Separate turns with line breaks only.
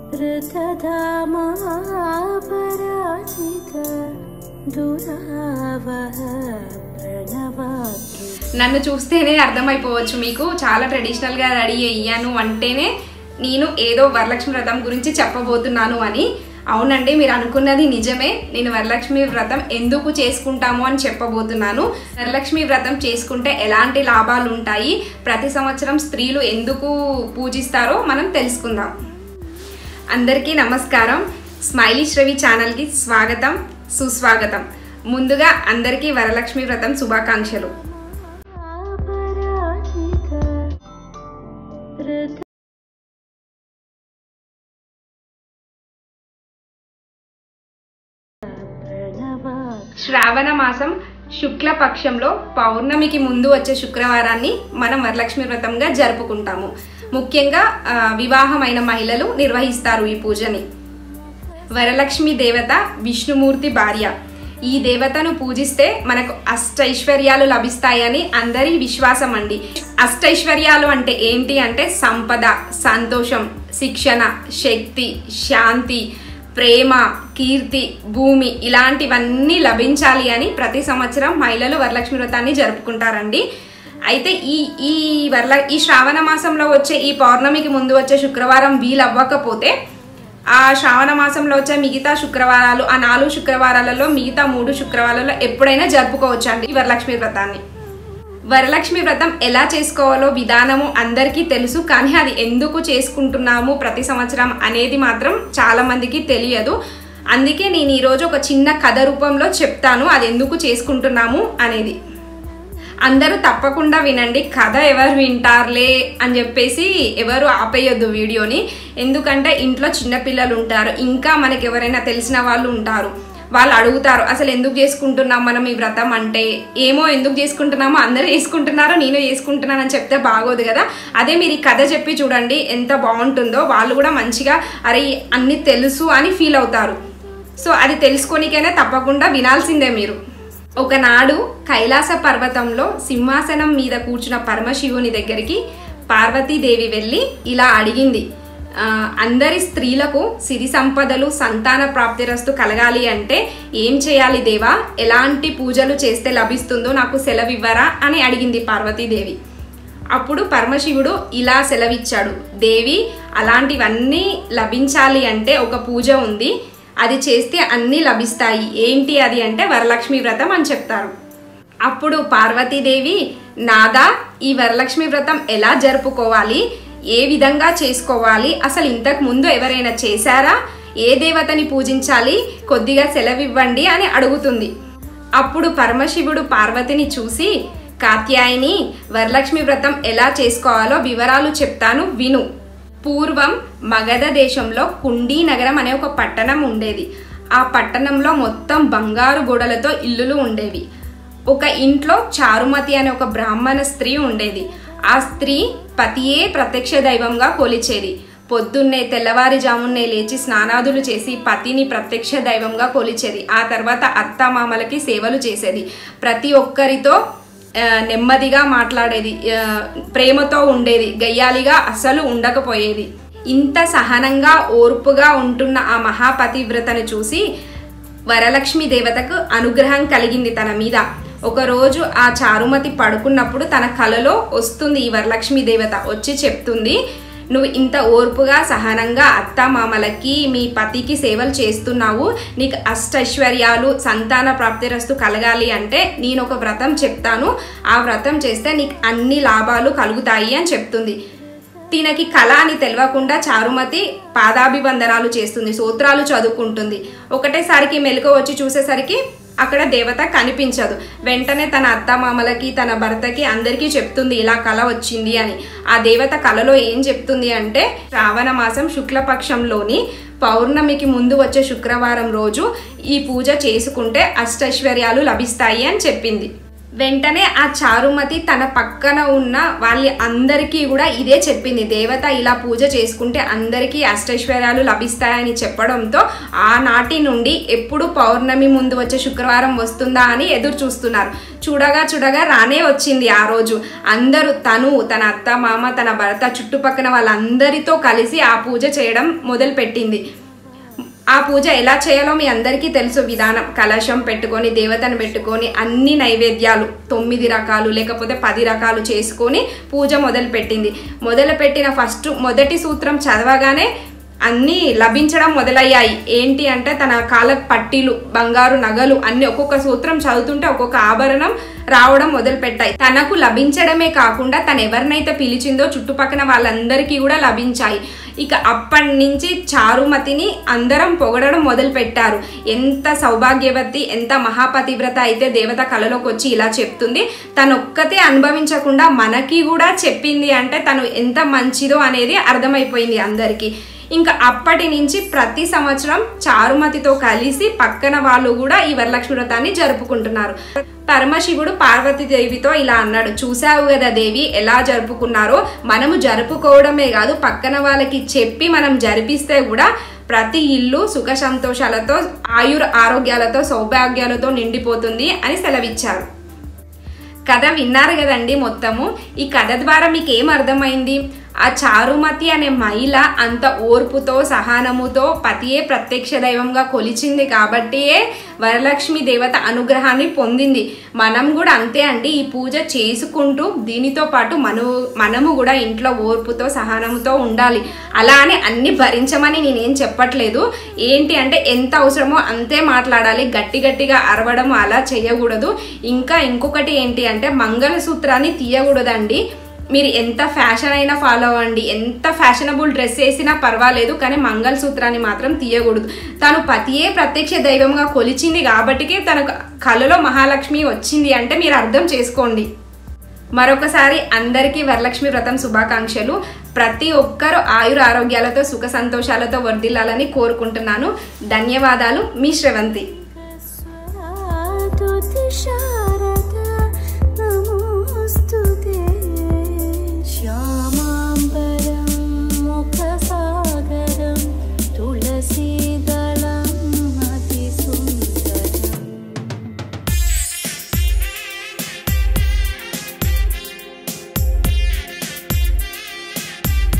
ऋतधामापराजित दुरावह प्रणवाद्रि
నన్ను చూస్తేనే అర్థమైపోవచ్చు మీకు చాలా ట్రెడిషనల్గా రెడీ అయ్యాను అంటేనే నేను ఏదో వరలక్ష్మి వ్రతం గురించి చెప్పబోతున్నాను అని అవునండి మీరు అనుకున్నది నిజమే నేను వరలక్ష్మి వ్రతం ఎందుకు చేసుకుంటాము అని చెప్పబోతున్నాను వరలక్ష్మి వ్రతం చేసుకుంటే ఎలాంటి లాభాలు ఉంటాయి ప్రతి సంవత్సరం స్త్రీలు ఎందుకు పూజిస్తారో మనం తెలుసుకుందాం అందరికీ నమస్కారం స్మైలీ శ్రవి ఛానల్కి స్వాగతం సుస్వాగతం ముందుగా అందరికీ వరలక్ష్మి వ్రతం శుభాకాంక్షలు
अपराजित ऋत प्रणवाद्रि
శ్రావణ మాసం శుక్ల పక్షంలో పౌర్ణమికి ముందు వచ్చే శుక్రవారాన్ని మనం వరలక్ష్మి వ్రతంగా జరుపుకుంటాము ముఖ్యంగా ఆ, వివాహమైన మహిళలు నిర్వహిస్తారు ఈ పూజని వరలక్ష్మి దేవత విష్ణుమూర్తి భార్య ఈ దేవతను పూజిస్తే మనకు అష్టైశ్వర్యాలు లభిస్తాయని అందరి విశ్వాసం అండి అష్టైశ్వర్యాలు అంటే ఏంటి అంటే సంపద సంతోషం శిక్షణ శక్తి శాంతి ప్రేమ కీర్తి భూమి ఇలాంటివన్నీ లభించాలి అని ప్రతి సంవత్సరం మహిళలు వరలక్ష్మి వ్రతాన్ని జరుపుకుంటారండి అయితే ఈ ఈ వరల ఈ శ్రావణ మాసంలో వచ్చే ఈ పౌర్ణమికి ముందు వచ్చే శుక్రవారం వీలు అవ్వకపోతే ఆ శ్రావణ మాసంలో వచ్చే మిగతా శుక్రవారాలు ఆ నాలుగు శుక్రవారాలలో మిగతా మూడు శుక్రవారాలలో ఎప్పుడైనా జరుపుకోవచ్చు అండి ఈ వరలక్ష్మి వ్రతాన్ని వరలక్ష్మి వ్రతం ఎలా చేసుకోవాలో విధానము అందరికీ తెలుసు కానీ అది ఎందుకు చేసుకుంటున్నాము ప్రతి సంవత్సరం అనేది మాత్రం చాలా మందికి తెలియదు అందుకే నేను ఈరోజు ఒక చిన్న కథ రూపంలో చెప్తాను అది ఎందుకు చేసుకుంటున్నాము అనేది అందరూ తప్పకుండా వినండి కథ ఎవరు వింటారులే అని చెప్పేసి ఎవరు ఆపేయొద్దు వీడియోని ఎందుకంటే ఇంట్లో చిన్నపిల్లలు ఉంటారు ఇంకా మనకి ఎవరైనా తెలిసిన వాళ్ళు ఉంటారు వాళ్ళు అడుగుతారు అసలు ఎందుకు చేసుకుంటున్నాం మనం ఈ వ్రతం అంటే ఏమో ఎందుకు చేసుకుంటున్నామో అందరూ చేసుకుంటున్నారో నేను చేసుకుంటున్నానని చెప్తే బాగోదు కదా అదే మీరు ఈ కథ చెప్పి చూడండి ఎంత బాగుంటుందో వాళ్ళు కూడా మంచిగా అరే అన్ని తెలుసు అని ఫీల్ అవుతారు సో అది తెలుసుకోనికైనా తప్పకుండా వినాల్సిందే మీరు ఒకనాడు కైలాస పర్వతంలో సింహాసనం మీద కూర్చున్న పరమశివుని దగ్గరికి పార్వతీదేవి వెళ్ళి ఇలా అడిగింది "ఆ, అందరి స్త్రీలకు సిరి సంపదలు సంతాన ప్రాప్తిరస్తు కలగాలి అంటే ఏం చేయాలి దేవా ఎలాంటి పూజలు చేస్తే లభిస్తుందో నాకు సెలవివ్వరా అని అడిగింది పార్వతీదేవి అప్పుడు పరమశివుడు ఇలా సెలవిచ్చాడు దేవి అలాంటివన్నీ లభించాలి అంటే ఒక పూజ ఉంది అది చేస్తే అన్నీ లభిస్తాయి ఏంటి అది అంటే వరలక్ష్మి వ్రతం అని చెప్తారు అప్పుడు పార్వతీదేవి నాదా ఈ వరలక్ష్మి వ్రతం ఎలా జరుపుకోవాలి ఏ విధంగా చేసుకోవాలి అసలు ఇంతకు ముందు ఎవరైనా చేశారా ఏ దేవతని పూజించాలి కొద్దిగా సెలవివ్వండి అని అడుగుతుంది అప్పుడు పరమశివుడు పార్వతిని చూసి కాత్యాయని వరలక్ష్మి వ్రతం ఎలా చేసుకోవాలో వివరాలు చెప్తాను విను పూర్వం మగధ దేశంలో కుండీ నగరం అనే ఒక పట్టణం ఉండేది ఆ పట్టణంలో మొత్తం బంగారు గోడలతో ఇల్లులు ఉండేవి ఒక ఇంట్లో చారుమతి అనే ఒక బ్రాహ్మణ స్త్రీ ఉండేది ఆ స్త్రీ పతియే ప్రత్యక్ష దైవంగా కొలిచేది పొద్దున్నే తెల్లవారుజామున్నే లేచి స్నానాదులు చేసి పతిని ప్రత్యక్ష దైవంగా కొలిచేది ఆ తర్వాత అత్తమామలకి సేవలు చేసేది ప్రతి ఒక్కరితో ఆ, నెమ్మదిగా మాట్లాడేది ఆ, ప్రేమతో ఉండేది గయ్యాలిగా అస్సలు ఉండకపోయేది ఇంత సహనంగా ఓర్పుగా ఉంటున్న ఆ మహాపతివ్రతను చూసి వరలక్ష్మి దేవతకు అనుగ్రహం కలిగింది తన మీద ఒకరోజు ఆ చారుమతి పడుకున్నప్పుడు తన కలలో వస్తుంది ఈ వరలక్ష్మి దేవత వచ్చి చెప్తుంది నువ్వు ఇంత ఓర్పుగా సహనంగా అత్త మామలకి మీ పతికి సేవలు చేస్తున్నావు నీకు అష్టైశ్వర్యాలు సంతాన ప్రాప్తిరస్తు కలగాలి అంటే నేను ఒక వ్రతం చెప్తాను ఆ వ్రతం చేస్తే నీకు అన్ని లాభాలు కలుగుతాయి అని చెప్తుంది తినకి కళ అని తెలియకుండా చారుమతి పాదాభివందనాలు చేస్తుంది సూత్రాలు చదువుకుంటుంది ఒకటేసారికి మెలకు వచ్చి చూసేసరికి అక్కడ దేవత కనిపించదు వెంటనే తన అత్తమామలకి తన భర్తకి అందరికీ చెప్తుంది ఇలా కళ వచ్చింది అని ఆ దేవత కళలో ఏం చెప్తుంది అంటే శ్రావణ మాసం శుక్లపక్షంలోని పౌర్ణమికి ముందు వచ్చే శుక్రవారం రోజు ఈ పూజ చేసుకుంటే అష్టైశ్వర్యాలు లభిస్తాయి అని చెప్పింది వెంటనే ఆ చారుమతి తన పక్కన ఉన్న వాళ్ళ అందరికీ కూడా ఇదే చెప్పింది దేవత ఇలా పూజ చేసుకుంటే అందరికీ అష్టైశ్వర్యాలు లభిస్తాయని చెప్పడంతో ఆనాటి నుండి ఎప్పుడు పౌర్ణమి ముందు వచ్చే శుక్రవారం వస్తుందా అని ఎదురు చూస్తున్నారు చూడగా చూడగా రానే వచ్చింది ఆ రోజు అందరూ తను తన అత్త మామ తన భర్త చుట్టుపక్కల వాళ్ళందరితో కలిసి ఆ పూజ చేయడం మొదలుపెట్టింది ఆ పూజ ఎలా చేయాలో మీ అందరికీ తెలుసు విధానం కలశం పెట్టుకొని దేవతను పెట్టుకొని అన్ని నైవేద్యాలు తొమ్మిది రకాలు లేకపోతే పది రకాలు చేసుకొని పూజ మొదలుపెట్టింది మొదలుపెట్టిన ఫస్ట్ మొదటి సూత్రం చదవగానే అన్నీ లభించడం మొదలయ్యాయి ఏంటి అంటే తన కాల పట్టీలు బంగారు నగలు అన్ని ఒక్కొక్క సూత్రం చదువుతుంటే ఒక్కొక్క ఆభరణం రావడం మొదలుపెట్టాయి తనకు లభించడమే కాకుండా తను ఎవరినైతే పిలిచిందో చుట్టుపక్కల వాళ్ళందరికీ కూడా లభించాయి ఇక అప్పటి నుంచి చారుమతిని అందరం పొగడడం మొదలు పెట్టారు ఎంత సౌభాగ్యవతి ఎంత మహాపతివ్రత అయితే దేవత కళలోకి వచ్చి ఇలా చెప్తుంది తను ఒక్కతే అనుభవించకుండా మనకి కూడా చెప్పింది అంటే తను ఎంత మంచిదో అనేది అర్థమైపోయింది అందరికీ ఇంకా అప్పటి నుంచి ప్రతి సంవత్సరం చారుమతితో కలిసి పక్కన వాళ్ళు కూడా ఈ వరలక్ష్మి వ్రతాన్ని జరుపుకుంటున్నారు పరమశివుడు పార్వతీదేవితో ఇలా అన్నాడు చూసావు కదా దేవి ఎలా జరుపుకున్నారో మనము జరుపుకోవడమే కాదు పక్కన వాళ్ళకి చెప్పి మనం జరిపిస్తే కూడా ప్రతి ఇల్లు సుఖ సంతోషాలతో ఆయుర్ ఆరోగ్యాలతో సౌభాగ్యాలతో నిండిపోతుంది అని సెలవిచ్చారు కథ విన్నారు కదండి మొత్తము ఈ కథ ద్వారా మీకు ఏం అర్థమైంది ఆ చారుమతి అనే మహిళ అంత ఓర్పుతో సహనముతో పతియే ప్రత్యక్ష దైవంగా కొలిచింది కాబట్టియే వరలక్ష్మి దేవత అనుగ్రహాన్ని పొందింది మనం కూడా అంతే అండి ఈ పూజ చేసుకుంటూ దీనితో పాటు మను మనము కూడా ఇంట్లో ఓర్పుతో సహనముతో ఉండాలి అలా అని అన్ని భరించమని నేనేం చెప్పట్లేదు ఏంటి అంటే ఎంత అవసరమో అంతే మాట్లాడాలి గట్టి గట్టిగా అరవడం అలా చేయకూడదు ఇంకా ఇంకొకటి ఏంటి అంటే మంగళసూత్రాన్ని తీయకూడదండి మీరు ఎంత ఫ్యాషన్ అయినా ఫాలో అవ్వండి ఎంత ఫ్యాషనబుల్ డ్రెస్ వేసినా పర్వాలేదు కానీ మంగళసూత్రాన్ని మాత్రం తీయకూడదు తను పతియే ప్రత్యక్ష దైవంగా కొలిచింది కాబట్టికే తన కళలో మహాలక్ష్మి వచ్చింది అంటే మీరు అర్థం చేసుకోండి మరొకసారి అందరికీ వరలక్ష్మి వ్రతం శుభాకాంక్షలు ప్రతి ఒక్కరూ ఆయుర ఆరోగ్యాలతో సుఖ సంతోషాలతో వర్ధిల్లాలని కోరుకుంటున్నాను ధన్యవాదాలు మీ శ్రవంతి
स्वरातु दिशा